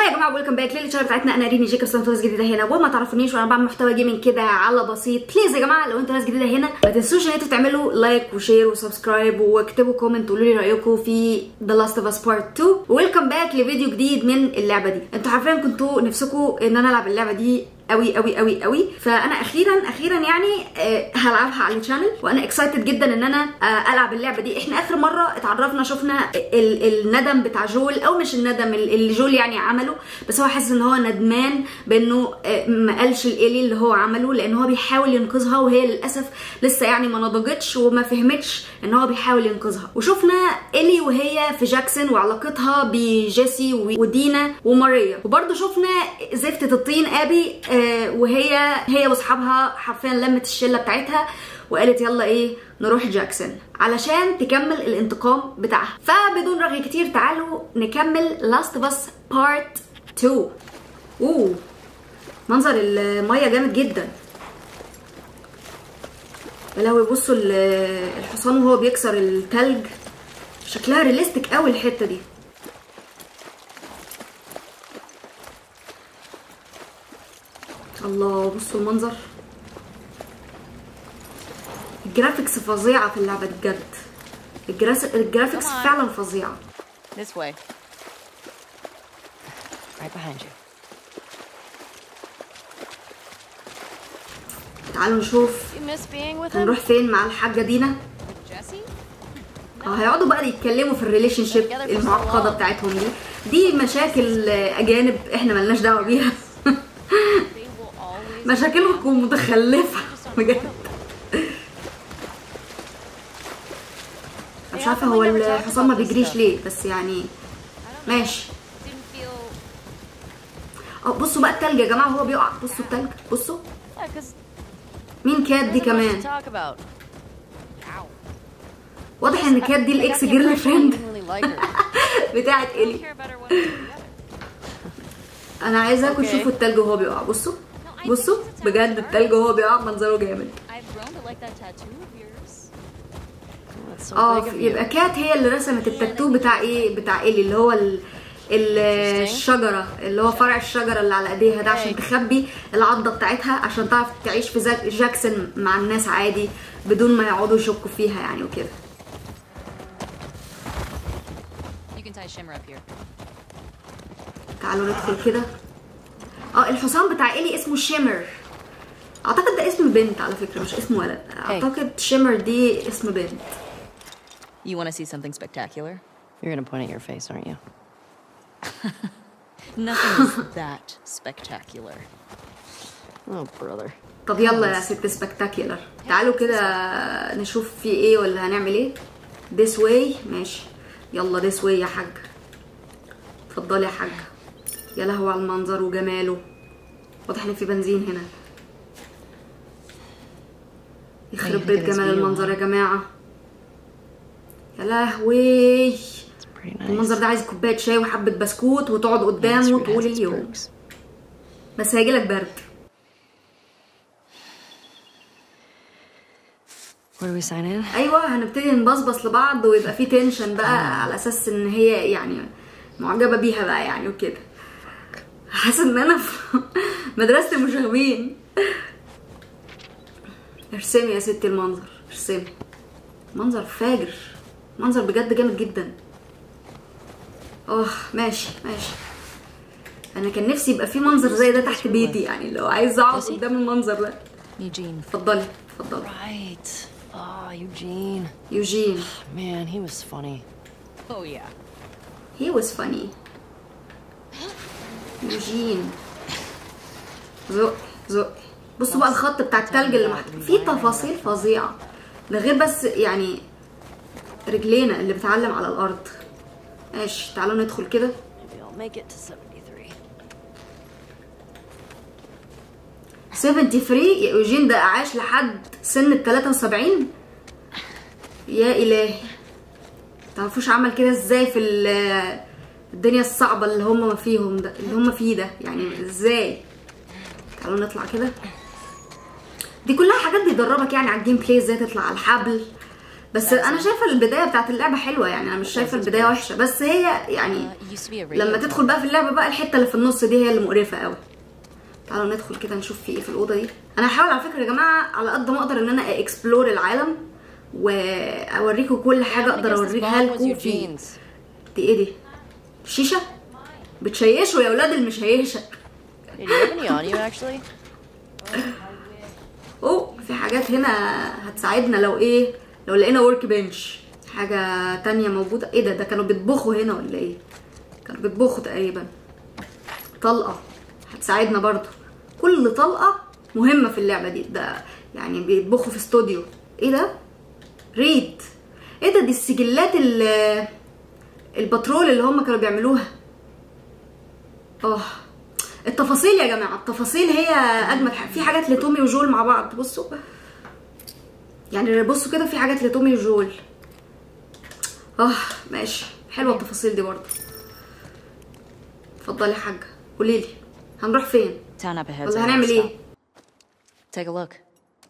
يا جماعه ويلكم باك للشانل بتاعتنا انا ريني جيكوب سانتوس جديده هنا وما تعرفونيش وانا بعمل محتوى جيمنج كده على بسيط بليز يا جماعه لو انتوا ناس جديده هنا ما تنسوش ان انتوا تعملوا لايك وشير وسبسكرايب واكتبوا كومنت وقولوا لي رايكم في ذا لاست اوف اس بارت 2 ويلكم باك لفيديو جديد من اللعبه دي انتوا عارفين كنتوا نفسكم ان انا العب اللعبه دي قوي قوي قوي قوي فانا اخيرا اخيرا يعني آه هلعبها على الشانل وانا اكسايتد جدا ان انا آه العب اللعبه دي احنا اخر مره اتعرفنا شفنا ال الندم بتاع جول او مش الندم اللي جول يعني عمله بس هو حاسس ان هو ندمان بانه آه ما قالش الالي اللي هو عمله لان هو بيحاول ينقذها وهي للاسف لسه يعني ما نضجتش وما فهمتش ان هو بيحاول ينقذها وشفنا الي وهي في جاكسون وعلاقتها بجيسي ودينا وماريا وبرده شفنا زفتة الطين ابي وهي هي واصحابها حرفيا لمت الشله بتاعتها وقالت يلا ايه نروح جاكسون علشان تكمل الانتقام بتاعها فبدون رغي كتير تعالوا نكمل لاست اوف اس بارت 2 اوه منظر الميه جامد جدا يا لهوي بصوا الحصان وهو بيكسر التلج شكلها ريليستيك قوي الحته دي الله بصوا المنظر الجرافيكس فظيعة في اللعبة دي بجد الجرافيكس فعلا فظيعة This way. Right behind you. تعالوا نشوف You miss being with him? هنروح فين مع الحاجة دينا Jesse? اه هيقعدوا بقى يتكلموا في الريليشن شيب المعقدة بتاعتهم دي دي مشاكل أجانب احنا ملناش دعوة بيها They will always مشاكلكم متخلفة بجد مش عارفة هو الحصان ما بيجريش ليه بس يعني ماشي didn't feel اه بصوا بقى التلج يا جماعة وهو بيقع بصوا التلج بصوا yeah, cause مين كات دي there's not much كمان to talk about. Ow. واضح ان كات دي Like, I الاكس can't جيرل personally فريند really like her. بتاعت I don't الي care about her when we're together. انا عايزاكم Okay. تشوفوا التلج وهو بيقع بصوا بصوا بجد التلج وهو بيقع منظره جامد I've grown to like that tattoo of yours. That's so اه big of you. يبقى كات هي اللي رسمت التاتو بتاع ايه بتاع الي اللي هو ال... ال- الشجرة اللي هو فرع الشجرة اللي على ايديها ده عشان Hey. تخبي العضة بتاعتها عشان تعرف تعيش في زاك- جاكسون مع الناس عادي بدون ما يقعدوا يشكوا فيها يعني وكده You can tie Shimmer up here. تعالوا ندخل كده اه الحصان بتاع الي اسمه شيمر اعتقد ده اسم بنت على فكرة مش اسم ولد اعتقد شيمر دي اسم بنت You want to see something spectacular? You're gonna point at your face, aren't you? Nothing is that spectacular. Oh, brother. طب يلا يا ست سبكتاكيولر تعالوا كده نشوف في ايه ولا هنعمل ايه this way ماشي يلا this way يا حاج اتفضلي يا حاج يا لهوي على المنظر وجماله واضح ان في بنزين هنا يخرب بيت جمال المنظر يا جماعه يا لهوي It's pretty nice. المنظر ده عايز كوبايه شاي وحبه بسكوت وتقعد قدامه Yes, fruit has طول its اليوم perks. بس هيجيلك برد Where do we sign in? ايوه هنبتدي نبصبص لبعض ويبقى في تنشن بقى على اساس ان هي يعني معجبه بيها بقى يعني وكده حاسه ان انا في مدرسه المشاغبين ارسمي يا ستي المنظر ارسمي منظر فاجر منظر بجد جامد جدا اه ماشي ماشي انا كان نفسي يبقى في منظر زي ده تحت بيتي يعني اللي هو عايز اقعد قدام المنظر ده Eugene. اتفضلي اتفضلي Right. Oh, Eugene. يوجين Man, he was funny. Oh yeah. He was funny. يوجين زق زق بصوا بقى الخط بتاع التلج اللي محطوط فيه تفاصيل فظيعة ده غير بس يعني رجلينا اللي بتعلم على الأرض ماشي تعالوا ندخل كده Maybe I'll make it to 73. 73 يا يوجين ده عاش لحد سن ال 73 يا إلهي تعرفوش عمل كده ازاي في ال- الدنيا الصعبة اللي هم فيهم ده اللي هم فيه ده يعني ازاي تعالوا نطلع كده دي كلها حاجات بيدربك يعني على الجيم بلاي ازاي تطلع على الحبل بس انا شايفه البدايه بتاعت اللعبه حلوه يعني انا مش شايفه البدايه وحشه بس هي يعني Uh, it used to be a radio. لما تدخل بقى في اللعبه بقى الحته اللي في النص دي هي اللي مقرفه قوي تعالوا ندخل كده نشوف في ايه في الاوضه دي انا هحاول على فكره يا جماعه على قد ما اقدر ان انا اكسبلور العالم واوريكم كل حاجه I اقدر guess this اوريها bomb was لكم your فيه jeans. دي ايه دي شيشه بتشيشوا يا اولاد المشيشه Did you have any on you, actually? اوه في حاجات هنا هتساعدنا لو ايه لو لقينا ورك بنش حاجة تانية موجودة ايه ده ده كانوا بيطبخوا هنا ولا ايه كانوا بيطبخوا تقريبا طلقة هتساعدنا برضو كل طلقة مهمة في اللعبة دي ده يعني بيطبخوا في استوديو ايه ده ريد ايه ده دي السجلات ال- البترول اللي هم كانوا بيعملوها اه التفاصيل يا جماعه التفاصيل هي اجمل حاجه في حاجات لتومي وجول مع بعض بصوا يعني بصوا كده في حاجات لتومي وجول اه ماشي حلوه التفاصيل دي برضه اتفضلي يا حاجه قولي لي هنروح فين Town up ahead. ولا هنعمل ايه Take a look.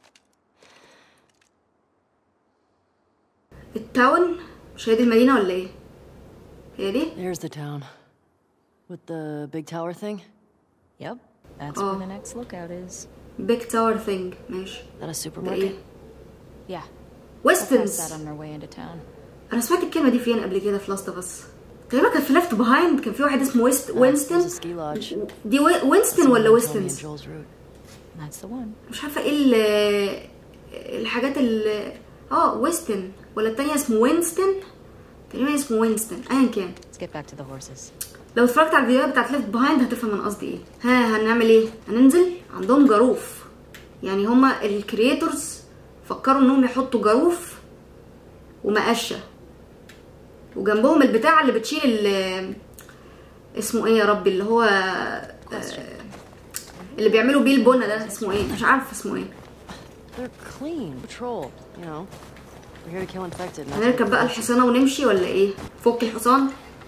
التاون مش هي دي المدينه ولا ايه هي دي There's the town. With the big tower thing? Yep. That's Oh. where the next lookout is. بيج تاور ثينج ماشي That a ده supermarket? ايه Yeah. We'll pass ويستنز that on our way into town. انا سمعت الكلمه دي فين قبل كده في لاست اوف اس تقريبا كان في ليفت بيهايند كان في واحد اسمه ويست Uh, there's وينستون a ski lodge. دي وي- وينستون ولا Someone told me in ويستنز Joel's route. That's the one. مش عارفه ايه ال- الحاجات ال اه ويستن ولا التانية اسمه وينستون تقريبا اسمه وينستون ايا كان Let's get back to the horses. لو اتفرجت على الفيديوهات بتاعت ليفت بيهايند هتفهم انا قصدي ايه ها هنعمل ايه هننزل عندهم جاروف يعني هما الكرييتورز فكروا انهم يحطوا جاروف ومقشه وجنبهم البتاع اللي بتشيل ال اسمه ايه يا ربي اللي هو آه، اللي بيعملوا بيه البنا ده اسمه ايه مش عارفه اسمه ايه They're clean. Patrol, you know. We're here to kill infected. not to هنركب بقى infect. الحصانه ونمشي ولا ايه فك الحصان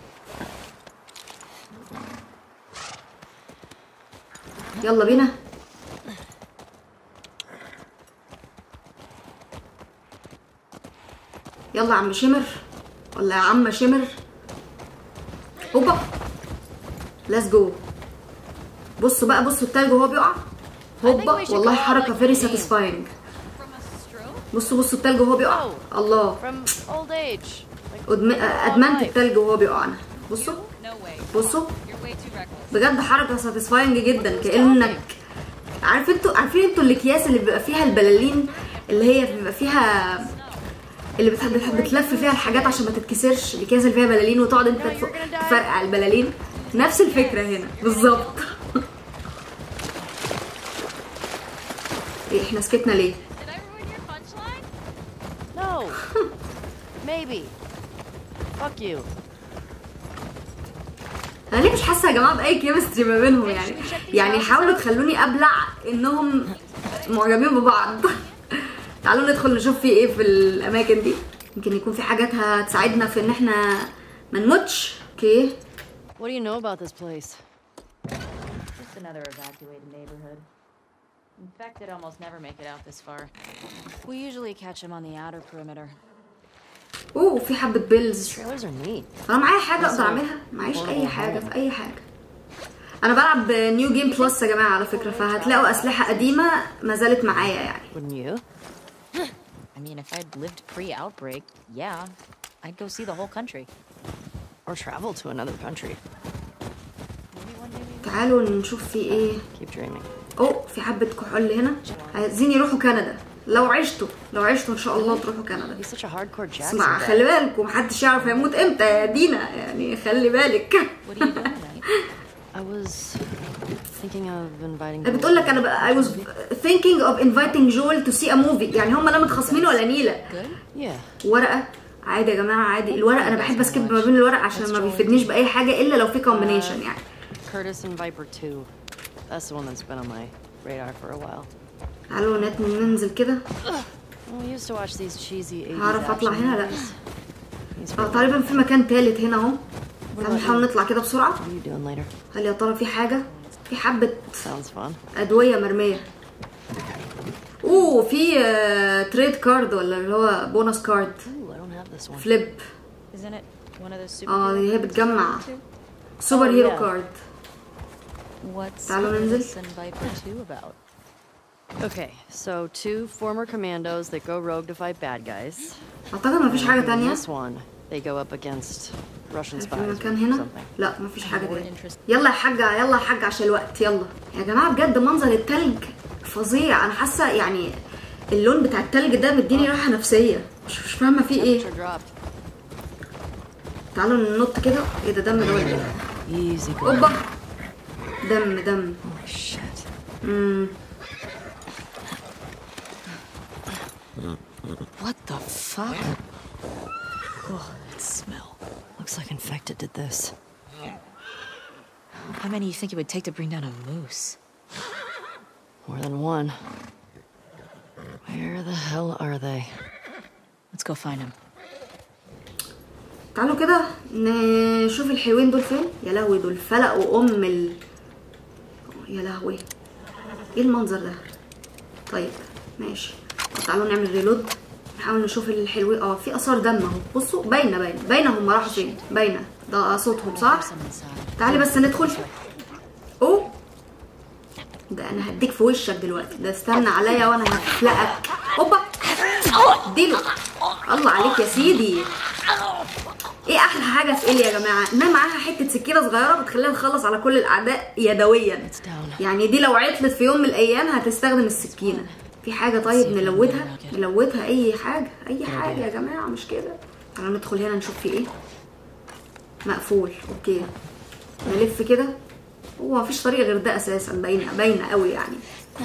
يلا بينا يلا يا عم شمر ولا يا عم شمر هوبا ليتس جو بصوا بقى بصوا التلج وهو بيقع هوبا we should والله go out حركه like فيري a team. ساتيسفاينج From a stroke? بصوا بصوا التلج وهو بيقع الله From old age. Like, أدم... ادمنت life. التلج وهو بيقع انا بصوا No way. بصوا You're way too reckless. بجد حركه ساتيسفاينج جدا كانك عارف انتوا عارفين انتوا الاكياس اللي بيبقى فيها البلالين اللي هي بيبقى فيها اللي بت- بت- بتلف فيها الحاجات عشان ما تتكسرش الاكياس اللي فيها بلالين وتقعد انت تف- تفرقع البلالين نفس الفكره هنا بالظبط ايه احنا سكتنا ليه Did I ruin your punchline? No. Maybe. Fuck you. انا ليه مش حاسه يا جماعه باي كيمستري ما بينهم يعني يعني حاولوا تخلوني ابلع انهم معجبين ببعض تعالوا ندخل نشوف في ايه في الاماكن دي يمكن يكون في حاجات هتساعدنا في ان احنا ما نموتش اوكي What do you know about this place? Just another evacuated neighborhood. Infected almost never make it out this far. We usually catch them on the outer perimeter. اوه في حبه بيلز Trailers are neat. انا معايا حاجه اقدر اعملها معيش اي حاجه في اي حاجه انا بلعب نيو جيم بلس يا جماعه على فكره فهتلاقوا اسلحه قديمه ما زالت معايا يعني Wouldn't you? I mean, if I'd lived pre-outbreak, yeah, I'd go see the whole country. Or travel to another country. Maybe one day we تعالوا نشوف في ايه Keep dreaming. اوه في حبه كحول هنا عايزين يروحوا كندا لو عشتوا لو عشتوا ان شاء الله تروحوا كندا He's such a hardcore Jackson اسمع guy. خلي بالكم محدش يعرف هيموت امتى يا دينا يعني خلي بالك What are you doing tonight? I was thinking of inviting. بتقول لك انا بقى I was thinking of inviting Joel to see a movie يعني هم لا متخاصمين ولا نيله Good. Yeah. ورقه عادي يا جماعه عادي الورق انا بحب اسكيب ما بين الورق عشان ما بيفيدنيش باي حاجه الا لو في كومبينيشن يعني Curtis and Viper 2. That's the one that's been on my radar for a while. تعالوا نت- ننزل كده Well, we used to watch these cheesy 80s هعرف اطلع action هنا لا movies. He's اه really- تقريبا في مكان تالت هنا اهو تعالوا نحاول نطلع كده بسرعه What are you doing later? هل يا ترى في حاجه في حبه Sounds fun. ادويه مرميه اوه في تريد كارد ولا اللي هو بونص كارد Ooh, I don't have this one. فليب Isn't it one of those super اه هي بتجمع too? سوبر Oh, هيرو yeah. كارد What's تعالوا ننزل. this and Viper 2 about? Okay, so two former commandos that go rogue to fight bad guys. اعتقد مفيش حاجة And in تانية This one, they go up against Russian في spies or المكان هنا something. لا مفيش حاجة More تانية interest- يلا يا حاجة يلا يا حاجة عشان الوقت يلا يا جماعة بجد منظر التلج فظيع انا حاسة يعني اللون بتاع التلج ده مديني راحة نفسية مش مش فاهمة فيه ايه Temperature dropped. تعالوا ننط كده ايه ده دم ده ولا ايه Easy go. اوبا دم دم Oh, shit. امم What the fuck? Oh, that smell. Looks like infected did this. How many do you think it would take to bring down a moose? More than one. Where the hell are they? Let's go find him. تعالوا كده نشوف الحلوين دول فين يا لهوي دول فلقوا ام ال يا لهوي ايه المنظر ده طيب ماشي طب تعالوا نعمل ريلود نحاول نشوف الحلوين اه في اثار دم اهو بصوا باينه باينه باينه هم راحوا فين باينه ده صوتهم صح Some inside. تعالي بس ندخل اوه ده انا هديك في وشك دلوقتي ده استنى عليا وانا هفلقك اوبا اديله الله عليك يا سيدي ايه احلى حاجه في ايليا يا جماعه انها معاها حته سكينه صغيره بتخليها تخلص على كل الاعداء يدويا It's down. يعني دي لو عطلت في يوم من الايام هتستخدم السكينه في حاجه طيب نلودها نلودها اي حاجه اي حاجه يا جماعه مش كده تعالوا ندخل هنا نشوف في ايه مقفول اوكي نلف كده هو مفيش طريقه غير ده اساسا باينه باينه قوي يعني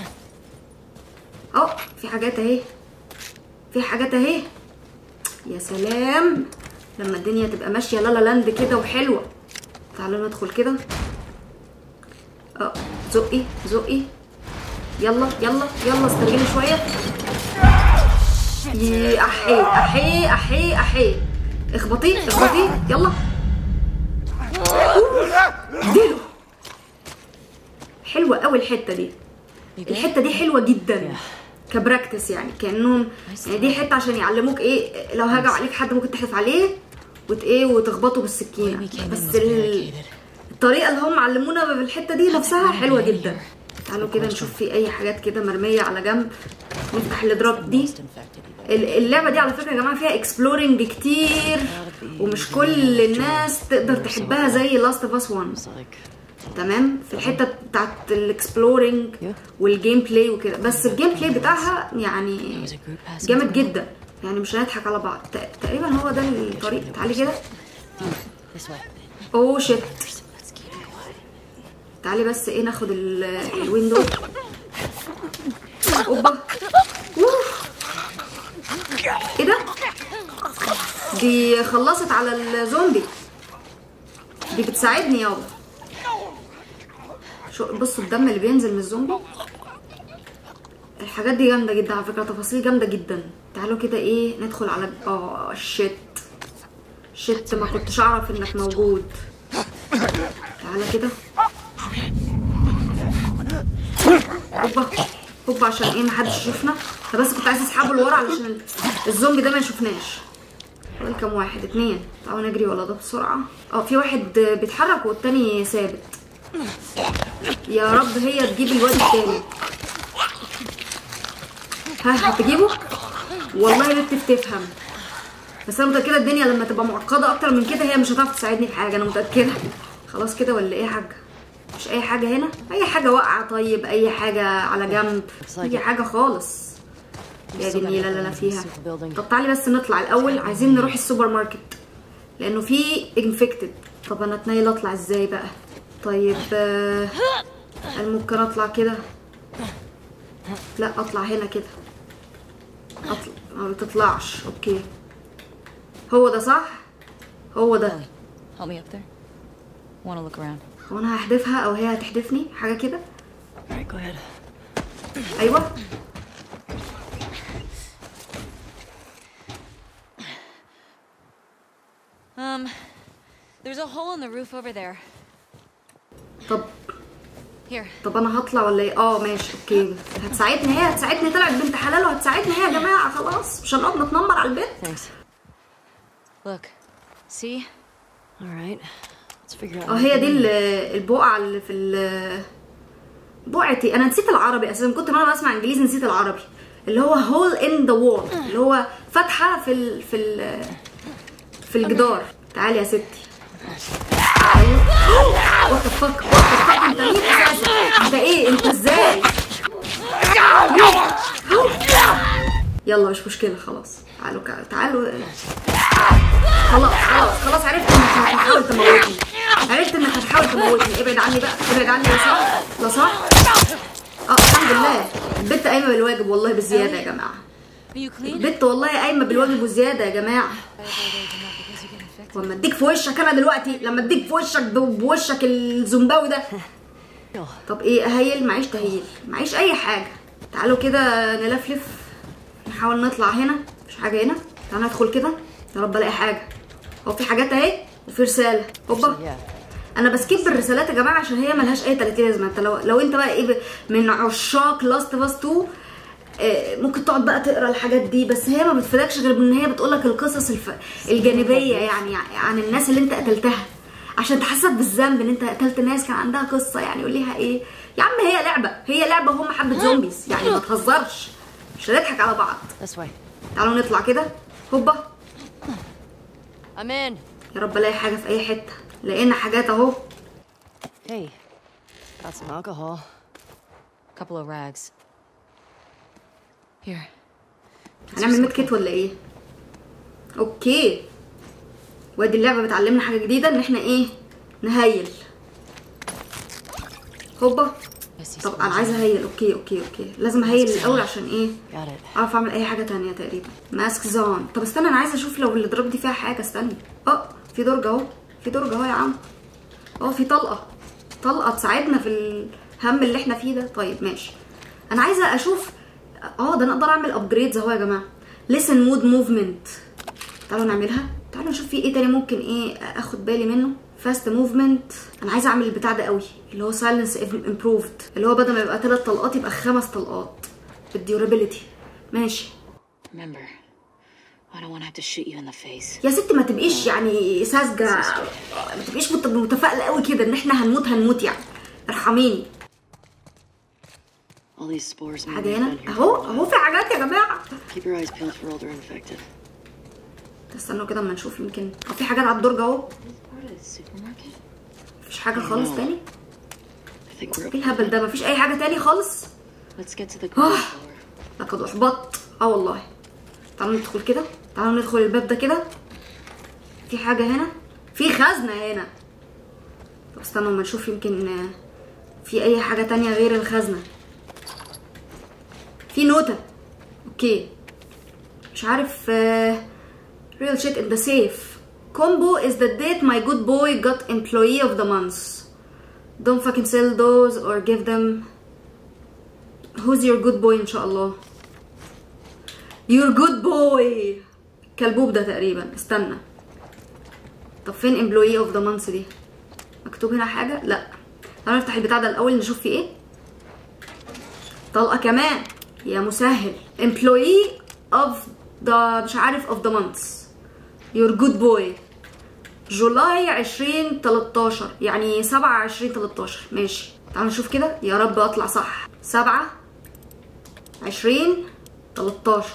اهو في حاجات اهي في حاجات اهي يا سلام لما الدنيا تبقى ماشيه لالا لاند كده وحلوه تعالوا ندخل كده اه زقي زقي يلا يلا يلا استرجلي شويه يي احي احي احي احي اخبطي اخبطي يلا اديله حلوه قوي الحته دي الحته دي حلوه جدا كبراكتس يعني كانهم يعني دي حته عشان يعلموك ايه لو هجم عليك حد ممكن تحدف عليه وت ايه وتخبطه بالسكينه We came in بس was ال... barricaded. الطريقه اللي هم علمونا بالحته دي نفسها حلوه جدا تعالوا كده نشوف في اي حاجات كده مرميه على جنب نفتح الادراك دي Most infected. ال- اللعبه دي على فكره يا جماعه فيها اكسبلورنج كتير ومش كل الناس تقدر تحبها زي لاست اوف اس 1 It's like تمام في الحته بتاعت الاكسبلورنج والجيم بلاي وكده بس الجيم بلاي بتاعها يعني There's a group passing جامد through. جدا يعني مش هنضحك على بعض تق- تقريبا هو ده الطريق تعالي كده This way. اوه شيت Let's keep it quiet. تعالي بس ايه ناخد ال- الحلوين دول اوبا أوف. ايه ده دي خلصت على الزومبي دي بتساعدني يابا شو بصوا الدم اللي بينزل من الزومبي الحاجات دي جامده جدا على فكره تفاصيل جامده جدا تعالوا كده ايه ندخل على اه شيت شيت ما كنتش اعرف انك موجود تعالى كده هوبا هوبا عشان ايه محدش يشوفنا انا بس كنت عايزه اسحبه لورا علشان الزومبي ده ما يشوفناش فاضل كام واحد اتنين تعالوا نجري ولا ده بسرعه اه في واحد بيتحرك والتاني ثابت يا رب هي تجيب الواد التاني ها هتجيبه والله يا بنت بتفهم بس انا متاكده الدنيا لما تبقى معقده اكتر من كده هي مش هتعرف تساعدني في حاجه انا متاكده خلاص كده ولا ايه يا حاجه مش اي حاجه هنا اي حاجه واقعه طيب اي حاجه على جنب اي حاجه خالص يا دي النيله اللي انا فيها طب تعالي بس نطلع الاول عايزين نروح السوبر ماركت لانه في انفكتد طب انا اتنيل اطلع ازاي بقى طيب آه، هل ممكن اطلع كده لا اطلع هنا كده اطلع ما بتطلعش اوكي هو ده صح هو ده Help me up there. Want to look around? هو انا هحدفها او هي هتحدفني حاجه كده Alright, go ahead. ايوه Um, there's a hole in the roof over there. طب Here. طب انا هطلع ولا ايه اه ماشي اوكي هتساعدني هي هتساعدني طلعت بنت حلال وهتساعدني هي يا جماعه خلاص مش هنقعد نتنمر على البيت Thanks. Look. See? All right. Let's figure out. اه هي دي ال- البقعه اللي في ال بقعتي انا نسيت العربي اساسا كنت ما انا بسمع انجليزي نسيت العربي اللي هو هول ان ذا وول اللي هو فتحه في ال في ال في الجدار تعالي يا ستي وات ذا فك وات ذا فك انت مين اساسا انت ايه انت ازاي يلا مش مشكله خلاص تعالوا كا- تعالوا خلاص خلاص خلاص عرفت انك هتحاول تموتني عرفت انك هتحاول تموتني ابعد عني بقى ابعد عني لا صح لا صح اه الحمد لله البت قايمه بالواجب والله بالزياده يا جماعه Are you clean? البت والله قايمه بالواجب والزياده يا جماعه واما اديك في وشك انا دلوقتي لما اديك في وشك ب- بوشك الزومباوي ده طب ايه اهيل معيش تهيل معيش اي حاجه تعالوا كده نلفلف نحاول نطلع هنا مش حاجه هنا تعالوا ندخل كده يا رب الاقي حاجه هو في حاجات اهي وفي رساله هوبا Yeah. انا بسكيب بالرسالات يا جماعه عشان هي ملهاش اي 30 لازمه انت لو لو انت بقى ايه ب- من عشاق لاست باس 2 آه، ممكن تقعد بقى تقرا الحاجات دي بس هي ما بتفيدكش غير ان هي بتقول لك القصص الف... الجانبيه يعني عن الناس اللي انت قتلتها عشان تحسسك بالذنب ان انت قتلت ناس كان عندها قصه يعني وليها ايه يا عم هي لعبه هي لعبه وهم حبه زومبيز يعني ما تهزرش مش هنضحك على بعض This way. تعالوا نطلع كده هوبا I'm in. يا رب الاقي حاجه في اي حته لقينا حاجات اهو Hey. Got some alcohol. Couple of rags. Here. هنعمل ميد كيت ولا ايه اوكي وادي اللعبه بتعلمنا حاجه جديده ان احنا ايه نهيل هوبا I see طب some انا عايزه اهيل اوكي اوكي اوكي لازم اهيل الاول عشان ايه Got it. اعرف اعمل اي حاجه تانية تقريبا ماسك زون طب استنى انا عايزه اشوف لو اللي ضرب دي فيها حاجه استني اه في درج اهو في درج اهو يا عم اه في طلقه طلقه تساعدنا في الهم اللي احنا فيه ده طيب ماشي انا عايزه اشوف اه ده انا اقدر اعمل ابجريدز اهو يا جماعه ليسن مود موفمنت تعالوا نعملها تعالوا نشوف في ايه تاني ممكن ايه اخد بالي منه فاست موفمنت انا عايزه اعمل البتاع ده قوي اللي هو سايلنس امبروفد اللي هو بدل ما يبقى ثلاث طلقات يبقى خمس طلقات الديورابيلتي ماشي Remember, I don't want to have to shoot you in the face. يا ست ما تبقيش يعني ساذجه ما تبقيش مت- متفائله قوي كده ان احنا هنموت هنموت يعني ارحميني All these spores mean حاجه they've هنا been here. اهو اهو في حاجات يا جماعه Keep your eyes peeled for older infected. استنوا كده اما نشوف يمكن اه في حاجات على الدرج اهو Part of the supermarket? مفيش حاجه خالص تاني I think we're. ايه الهبل ده مفيش اي حاجه تاني خالص Let's get to the آه. ground floor. لقد احبطت اه والله تعالوا ندخل كده تعالوا ندخل الباب ده كده في حاجه هنا في خزنه هنا طب استنوا اما نشوف يمكن آه، في اي حاجه تانية غير الخزنه في نوتة اوكي مش عارف real shit in the safe combo is the date my good boy got employee of the month don't fucking sell those or give them who's your good boy ان شاء الله your good boy كلبوب ده تقريبا استنى طب فين employee of the month دي مكتوب هنا حاجة لا تعالوا نفتح البتاع ده الاول نشوف فيه ايه طلقة كمان يا مسهل employee of the مش عارف of the month your good boy جولاي 2013 يعني 7 20 13 ماشي تعالوا نشوف كده يا رب اطلع صح 7 20 13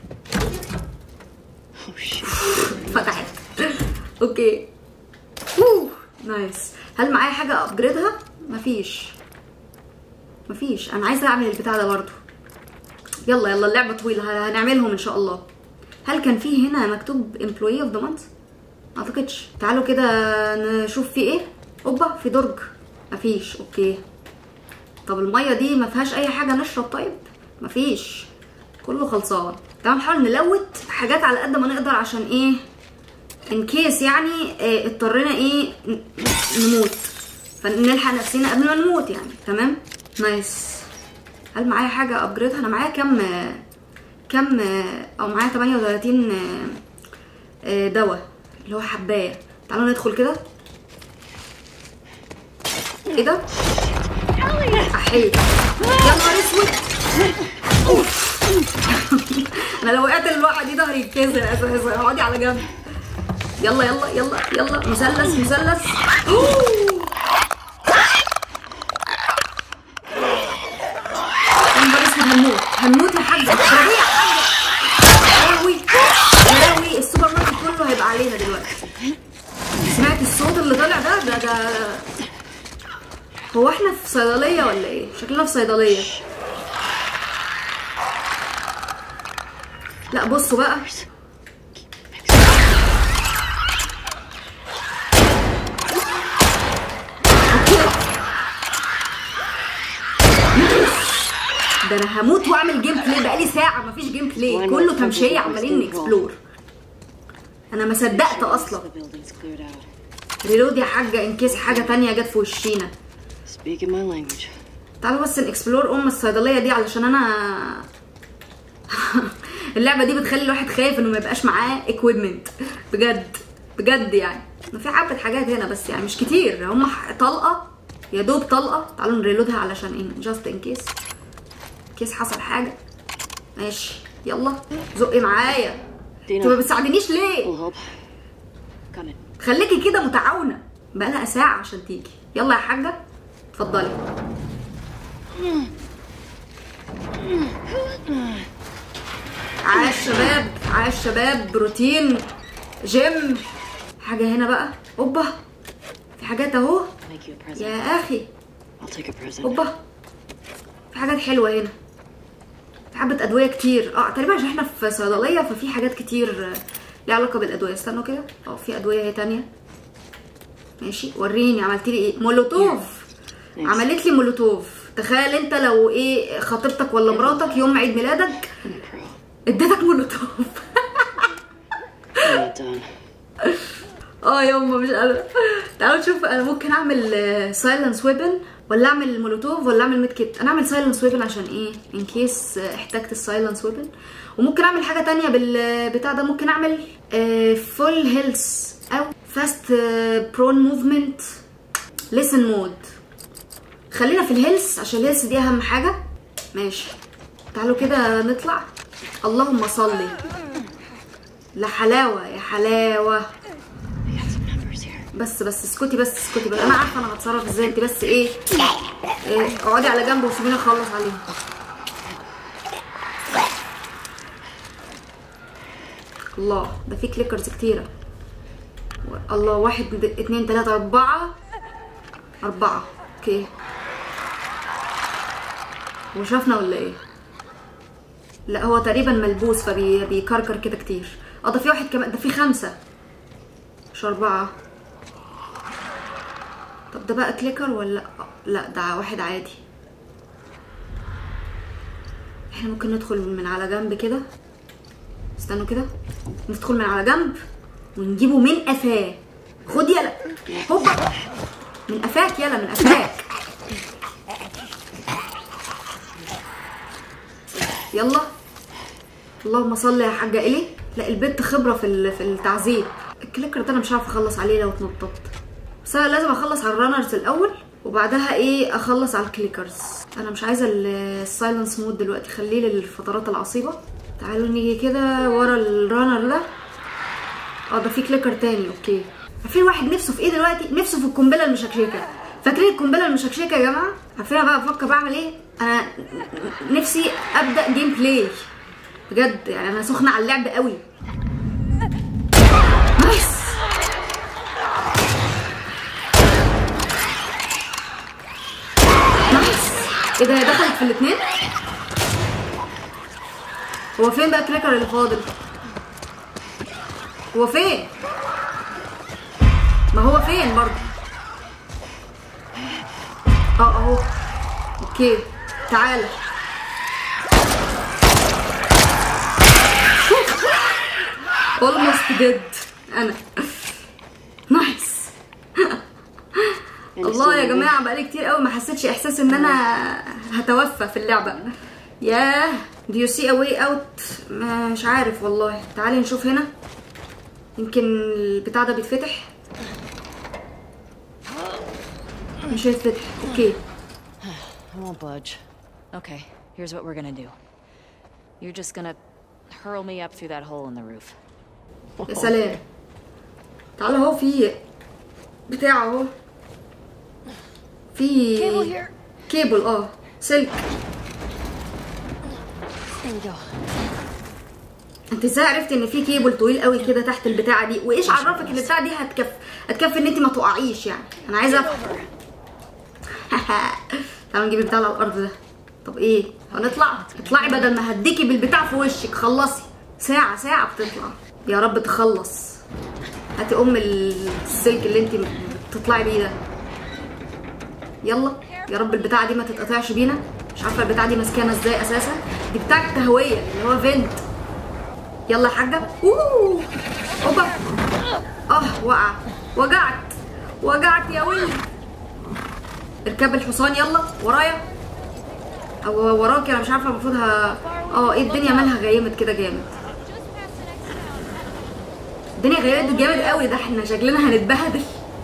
Oh shit. فتحت اوكي أوه. نايس هل معايا حاجه ابجريدها مفيش مفيش انا عايزه اعمل البتاع ده برضو يلا يلا اللعبه طويله ه- هنعملهم ان شاء الله هل كان في هنا مكتوب employee of the month ما اعتقدش تعالوا كده نشوف في ايه اوبا في درج مفيش اوكي طب الميه دي ما فيهاش اي حاجه نشرب طيب مفيش كله خلصان تعالوا نحاول نلوت حاجات على قد ما نقدر عشان ايه ان كيس يعني آه، اضطرينا ايه ن- نموت فنلحق نفسنا قبل ما نموت يعني تمام نايس هل معايا حاجه ابجريدها انا معايا كام آه، كام آه، او معايا 38 آه، آه، دواء اللي هو حبايه تعالوا ندخل كده ايه ده احيد يا نهار اسود أوف. انا لو وقعت الوقعه دي ظهري يتكسر اساسا اقعدي على جنب يلا يلا يلا يلا مثلث مثلث أوه. يا نهار اسود هنموت هنموت يا حاجه اضربيه يا حاجه يا لهوي يا لهوي السوبر ماركت كله هيبقى علينا دلوقتي سمعت الصوت اللي طالع ده ده ده هو احنا في صيدلية ولا ايه؟ شكلنا في صيدلية لا بصوا بقى ده انا هموت واعمل جيم بلاي بقالي ساعة مفيش جيم بلاي كله تمشية عمالين نكسبلور انا ما صدقت اصلا The building's cleared out. ريلود يا حاجة ان كيس حاجة تانية جت في وشينا Speaking my language. تعالوا بس نكسبلور ام الصيدليه دي علشان انا اللعبه دي بتخلي الواحد خايف انه ما يبقاش معاه اكويبمنت بجد بجد يعني ما في حبه حاجات هنا بس يعني مش كتير هم ح- طلقه يا دوب طلقه تعالوا نريلودها علشان ايه جاست ان كيس كيس حصل حاجه ماشي يلا زقي معايا انت ما Dina, بتساعدنيش ليه will help. Coming. خليكي كده متعاونه بقالها ساعه عشان تيجي يلا يا حاجه اتفضلي عاش شباب عاش شباب بروتين جيم حاجه هنا بقى اوبا في حاجات اهو Make you a present. يا اخي I'll take a present. اوبا في حاجات حلوه هنا في حبه ادويه كتير اه تقريبا عشان احنا في صيدليه ففي حاجات كتير آه، ليها علاقه بالادويه استنوا كده اه في ادويه اهي تانية ماشي وريني عملتي لي ايه مولوتوف Nice. عملت لي مولوتوف تخيل انت لو ايه خطيبتك ولا مراتك يوم عيد ميلادك I'm a pro. اديتك مولوتوف I'm not done. اه يما مش قادره تعالوا نشوف انا ممكن اعمل سايلنس ويبن ولا اعمل مولوتوف ولا اعمل ميد كيت انا اعمل سايلنس ويبن عشان ايه ان كيس احتجت السايلنس ويبن وممكن اعمل حاجه تانية بالبتاع ده ممكن اعمل فول هيلث او فاست برون موفمنت ليسن مود خلينا في الهيلث عشان الهيلث دي اهم حاجه ماشي تعالوا كده نطلع اللهم صلي لا حلاوه يا حلاوه I got some numbers here. بس بس اسكتي بس اسكتي بس انا عارفه انا هتصرف ازاي انت بس ايه, إيه اقعدي على جنب وسيبيني اخلص عليهم الله ده في كليكرز كتيرة و- الله واحد د- اتنين تلاتة أربعة أربعة اوكي هو شافنا ولا ايه؟ لا هو تقريبا ملبوس فبيكركر كده كتير اه ده في واحد كمان ده في خمسة مش أربعة طب ده بقى كليكر ولا لا ده واحد عادي احنا ممكن ندخل من على جنب كده استنوا كده ندخل من على جنب ونجيبه من قفاه خد يلا هوبا من قفاك يلا من قفاك يلا اللهم صل يا حاجه الي لا البنت خبره في ال- في التعذيب الكليكر ده انا مش عارفه اخلص عليه لو اتنططت بس انا لازم اخلص على الرانرز الاول وبعدها ايه اخلص على الكليكرز انا مش عايزه السايلنس مود دلوقتي خليه للفترات العصيبه تعالوا نيجي كده ورا الرانر ده اه ده في كليكر تاني اوكي في واحد نفسه في ايه دلوقتي نفسه في القنبله المشكشكه فاكرين القنبله المشكشكه يا جماعه عارفين أنا بقى بفكر بعمل ايه انا نفسي ابدا جيم بلاي بجد يعني انا سخنه على اللعب قوي نايس نايس ايه ده هي دخلت في الاثنين هو فين بقى الكليكر اللي فاضل هو فين ما هو فين برضه اه اهو اوكي تعالى almost dead انا نايس And you الله still يا moving? جماعه بقالي كتير قوي ما حسيتش احساس ان انا هتوفى في اللعبه ياه do you see a way out مش عارف والله تعالي نشوف هنا يمكن البتاع ده بيتفتح مش هيتفتح اوكي I won't budge. Okay, here's what we're gonna do. You're just gonna hurl me up through that hole in the roof. يا سلام تعالى اهو في بتاع اهو في Cable here. كيبل اه سلك There we go. انت ازاي عرفتي ان في كيبل طويل قوي كده تحت البتاعه دي وايش عرفك ان البتاعه دي هتكف هتكفي ان انت ما تقعيش يعني انا عايزه افهم تعالوا نجيب البتاع اللي على الارض ده طب ايه هنطلع اطلعي بدل ما هديكي بالبتاع في وشك خلصي ساعه ساعه بتطلع يا رب تخلص هاتي ام السلك اللي انت بتطلعي بيه ده يلا يا رب البتاعه دي ما تتقطعش بينا مش عارفه البتاعه دي ماسكانا ازاي اساسا دي بتاعه التهويه اللي هو فينت يلا يا حاجه اوه اوبا اه وقع وجعت وجعت يا ولد اركب الحصان يلا ورايا او وراكي انا مش عارفه المفروض ه... اه ايه الدنيا مالها غيمت كده جامد الدنيا غيمت جامد قوي ده احنا شكلنا هنتبهدل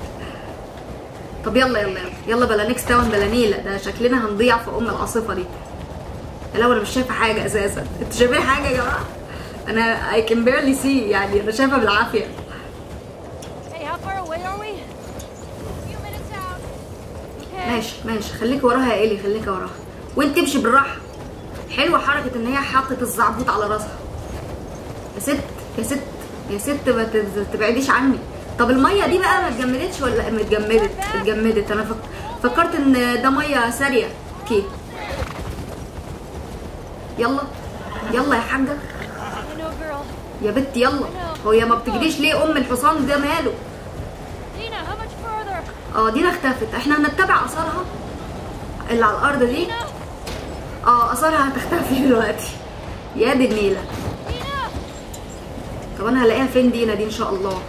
طب يلا يلا يلا يلا بلا نيكس تاون بلا نيله ده شكلنا هنضيع في ام العاصفه دي لا انا مش شايفه حاجه اساسا انتوا شايفين حاجه يا جماعه انا I can barely see يعني انا شايفه بالعافيه Hey, how far away are we? A few minutes out. Okay. ماشي ماشي خليك وراها يا الي خليك وراها وانت تمشي بالراحه حلوه حركه ان هي حطت الزعبوط على راسها يا ست يا ست يا ست ما تز- تبعديش عني طب الميه دي بقى ما اتجمدتش ولا ما اتجمدت اتجمدت انا فك... فكرت ان ده ميه ساريه اوكي يلا يلا يا حاجه I know, girl. يا بنت يلا هو يا ما بتجريش ليه ام الحصان ده ماله Dina, how much further? اه دينا اختفت احنا هنتبع اثارها اللي على الارض دي اه اثارها هتختفي دلوقتي يا دي النيله Dina! طب انا هلاقيها فين دينا دي ان شاء الله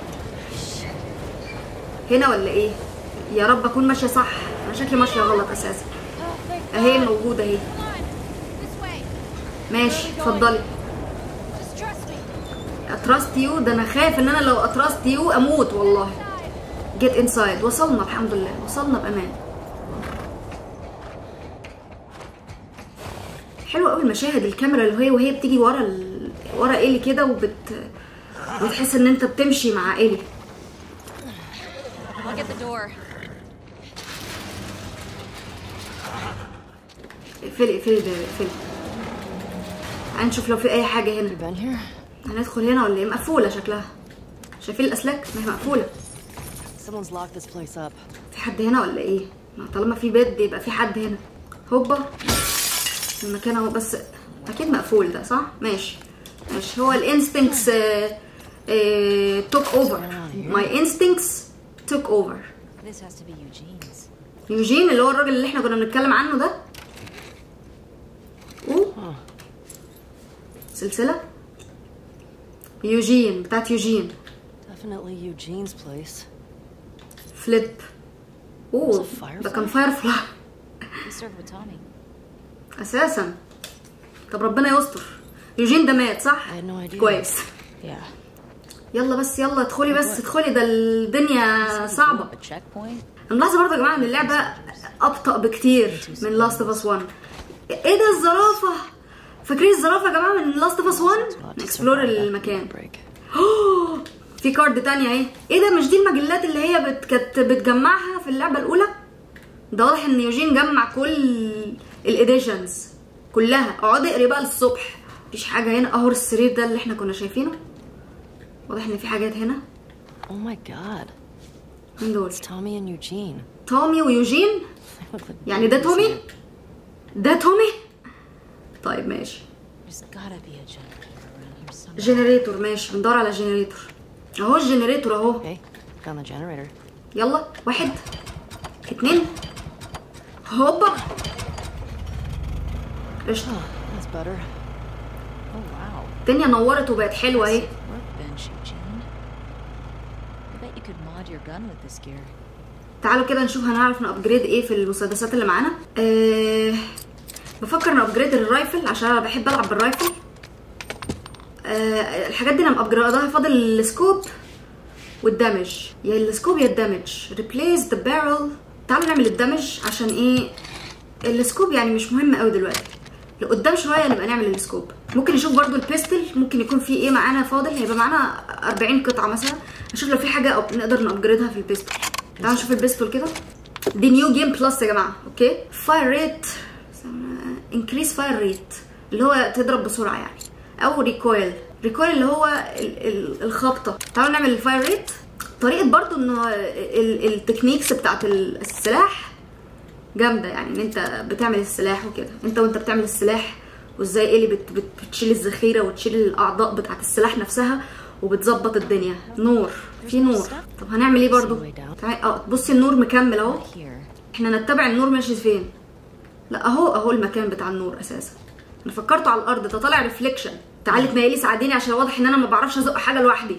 هنا ولا ايه يا رب اكون ماشيه صح انا شكلي ماشيه غلط اساسا Oh, thank اهي God. موجوده اهي Come on. This way. ماشي اتفضلي Just trust me. اتراست يو ده انا خايف ان انا لو اتراست يو اموت والله Side. جيت انسايد وصلنا الحمد لله وصلنا بامان حلوه قوي المشاهد الكاميرا اللي هي وهي بتيجي ورا ال... ورا ايلي كده وبت وتحس ان انت بتمشي مع ايلي Look at the door. اقفلي اقفلي الباب اقفلي تعالي نشوف لو في اي حاجه هنا Been here? هندخل هنا ولا ايه مقفوله شكلها شايفين الاسلاك ما هي مقفوله Someone's locked this place up. في حد هنا ولا ايه ما طالما في بيت يبقى في حد هنا هوبا المكان اهو بس اكيد مقفول ده صح ماشي ماشي هو الانستنكس توك اوفر ماي انستنكس توك اوفر This has to be Eugene's. يوجين اللي هو الراجل اللي احنا كنا بنتكلم عنه ده اوه سلسله يوجين بتاعت يوجين Definitely Eugene's place. فليب اوه It's a firefly. ده كان فاير فلاي He served with Tommy. اساسا طب ربنا يستر يوجين ده مات صح I had no idea. كويس Yeah. يلا بس يلا ادخلي بس ادخلي ده الدنيا صعبه A checkpoint? انا ملاحظه برضه يا جماعه ان اللعبه ابطا بكتير من لاست اوف اس 1 ايه ده الزرافه فاكرين الزرافه يا جماعه من لاست اوف اس 1 نكسبلور المكان Break. في كارد تانية اهي ايه ده مش دي المجلات اللي هي بت... كانت بتجمعها في اللعبه الاولى ده واضح ان يوجين جمع كل الاديشنز كلها اقعدي اقري بقى للصبح مفيش حاجه هنا اهو السرير ده اللي احنا كنا شايفينه واضح ان في حاجات هنا Oh my god. مين دول It's Tommy and Eugene. تومي ويوجين They look like يعني ده تومي ده تومي طيب ماشي There's gotta be a generator around here somewhere. جنريتور ماشي بندور على جنريتور اهو الجنريتور اهو Hey, found the generator. يلا واحد اتنين هوبا قشطة Oh, that's better. Oh wow. الدنيا نورت وبقت حلوة اهي Workbench, Eugene. I bet you could mod your gun with this gear. تعالوا كده نشوف هنعرف نابجريد ايه في المسدسات اللي معانا أه بفكر نابجريد الرايفل عشان انا بحب العب بالرايفل أه الحاجات دي انا مابجريدها فاضل السكوب والدمج يا السكوب يا الدمج ريبليس ذا بارل تعالوا نعمل الدمج عشان ايه السكوب يعني مش مهم قوي دلوقتي لقدام شويه نبقى نعمل السكوب ممكن نشوف برضو البيستل ممكن يكون في ايه معانا فاضل هيبقى معانا 40 قطعه مثلا نشوف لو في حاجه أو نقدر نابجريدها في البيستل تعالوا نشوف البيستل كده دي نيو جيم بلس يا جماعه اوكي فاير ريت انكريس فاير ريت اللي هو تضرب بسرعه يعني او ريكويل ريكويل اللي هو ال ال الخبطه تعالوا نعمل الفاير ريت طريقه برضو انه ال- التكنيكس بتاعت السلاح جامده يعني ان انت بتعمل السلاح وكده انت وانت بتعمل السلاح وازاي ايه اللي بت بت بتشيل الذخيره وتشيل الاعضاء بتاعت السلاح نفسها وبتظبط الدنيا نور في نور طب هنعمل ايه برضو تعالي اه بصي النور مكمل اهو Here. احنا نتبع النور ماشي فين لا اهو اهو المكان بتاع النور اساسا انا فكرته على الارض ده طالع ريفليكشن تعالي تنيلي ساعديني عشان واضح ان انا ما بعرفش ازق حاجه لوحدي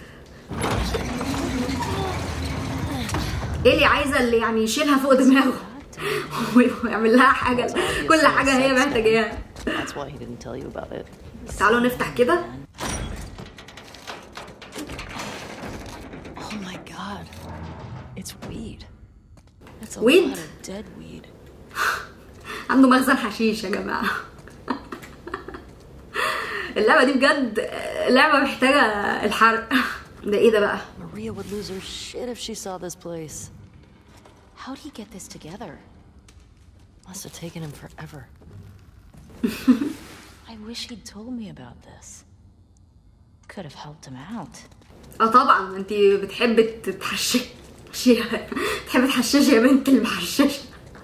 ايه اللي عايزه اللي يعني يشيلها فوق دماغه ويعمل لها حاجه كل حاجه هي محتاجاها That's why he didn't tell you about it. تعالوا نفتح كده Oh my god. It's weed. That's a Weed? lot of dead weed. عنده مخزن حشيش يا جماعه اللعبه دي بجد لعبه محتاجه الحرق ده ايه ده بقى Maria would lose her shit if she saw this place. How'd he get this together? Must have taken him forever. I wish he'd told me about this. Could have helped him out. اه طبعا ما انت بتحبي تتحششي بتحبي تحششي يا بنت المحششه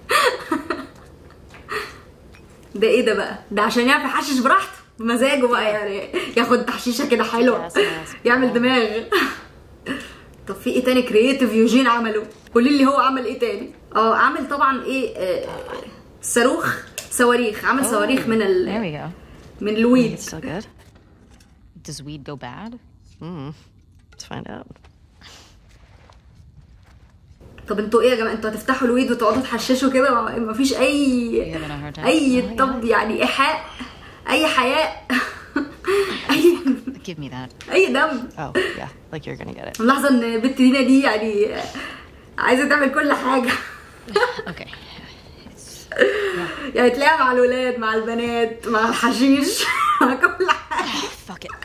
ده ايه ده بقى ده عشان يعرف يحشش براحته بمزاجه بقى يعني ياخد تحشيشه كده حلوه Yes, yes. يعمل دماغ طب في ايه تاني كرييتيف يوجين عمله قولي لي هو عمل ايه تاني اه عامل طبعا ايه آه، صاروخ صواريخ عمل صواريخ من There ال we go. من الويد It's still good? Does weed go bad? Let's find out. طب انتوا ايه يا جماعه انتوا هتفتحوا الويد وتقعدوا تحششوا كده ما- مفيش اي having a hard time? اي Oh, طب يعني ايحاء اي حياء اي Give me that. اي دم Oh, yeah, like you're gonna get it. ملاحظه ان البت دينا دي يعني عايزه تعمل كل حاجه Okay. يعني تلاقيها مع الولاد مع البنات مع الحشيش مع كل حاجه Fuck it.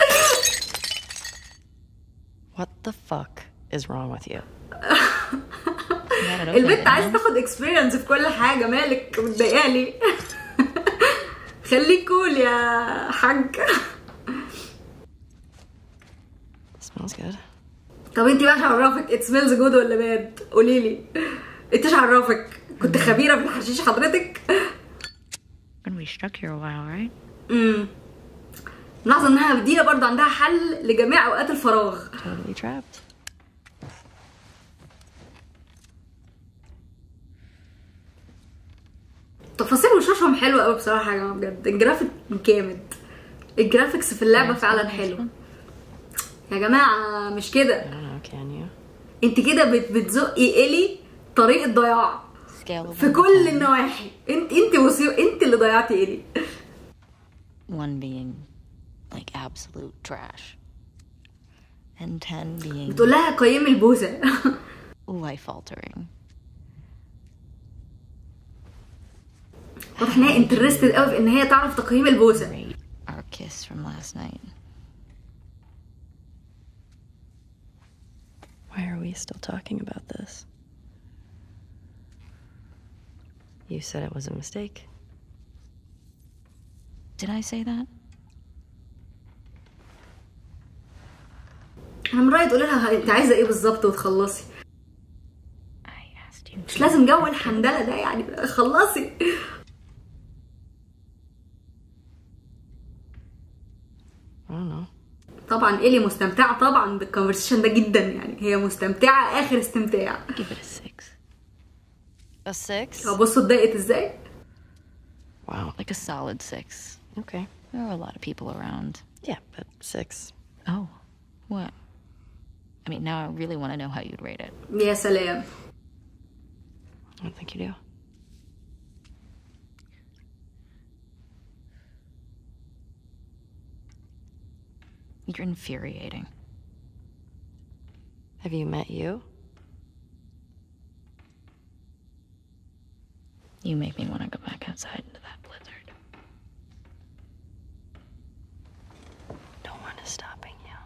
What the fuck is wrong with you? Got it open, البت didn't عايزه I? تاخد اكسبيرينس في كل حاجه مالك متضايقه لي خليك كول يا حاج smells good. طب انت بقى إيش عرفك ات سميلز جود ولا باد قولي لي انت ايش عرفك كنت خبيره في الحشيش حضرتك When we stuck here a while, right? امم ملاحظه انها دينا برضه عندها حل لجميع اوقات الفراغ Totally trapped. تفاصيل وشوشهم حلوه قوي بصراحه يا جماعه بجد الجرافيك جامد الجرافيكس في اللعبه فعلا حلو يا جماعه مش كده I don't know, can you? انت كده بت- بتزقي الي طريق الضياع Scale of في one to كل 10. النواحي انت انت وصي... انت اللي ضيعتي الي One being like absolute trash. And ten being بتقول لها قيمي البوسه life altering. واضح ان هي انترستد قوي في ان هي تعرف تقييم البوسه Great. Our kiss from last night. Why are we still talking about this? You said it was a mistake. Did I say that? انا من رايي تقولي لها انت عايزه ايه بالظبط وتخلصي I asked you. مش لازم جو الحندله ده يعني خلصي I don't know. طبعا الي مستمتعه طبعا بالكونفرسيشن ده جدا يعني هي مستمتعه اخر استمتاع Give it a six. A six? هو بصوا اتضايقت ازاي Wow. Like a solid six. Okay. There are a lot of people around. Yeah, but six. Oh. What? I mean, now I really want to know how you'd rate it. يا سلام I don't think you do. You're infuriating. Have you met you? You make me want to go back outside into that blizzard. No one is stopping you.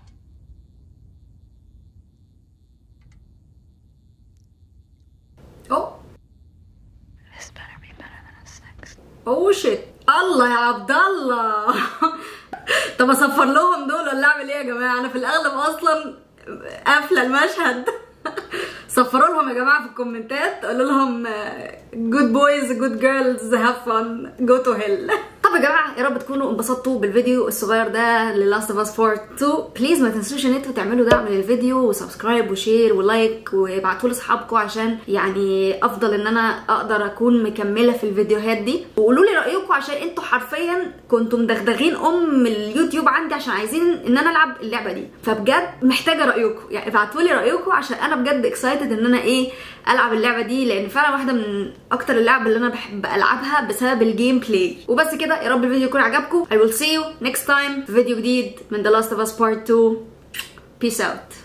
اوه This better be better than a six. اوه شيت الله يا عبد الله طب اصفر لهم دول ولا اعمل ايه يا جماعه انا في الاغلب اصلا قافله المشهد صفروا لهم يا جماعه في الكومنتات قولوا لهم جود بويز جود جيرلز هاف فن جو تو هيل طب يا جماعه يا رب تكونوا انبسطتوا بالفيديو الصغير ده للاست اوف اس بارت 2 بليز ما تنسوش ان انتوا تعملوا دعم للفيديو وسبسكرايب وشير ولايك وابعتوا لاصحابكم عشان يعني افضل ان انا اقدر اكون مكمله في الفيديوهات دي وقولوا لي رايكم عشان انتوا حرفيا كنتوا مدغدغين ام اليوتيوب عندي عشان عايزين ان انا العب اللعبه دي فبجد محتاجه رايكم يعني ابعتوا لي رايكم عشان انا بجد اكسايتد ان انا ايه العب اللعبه دي لان فعلا واحده من اكتر اللعب اللي انا بحب العبها بسبب الجيم بلاي وبس كده يا رب الفيديو يكون عجبكم I will see you next time في فيديو جديد من The Last of Us Part 2 Peace out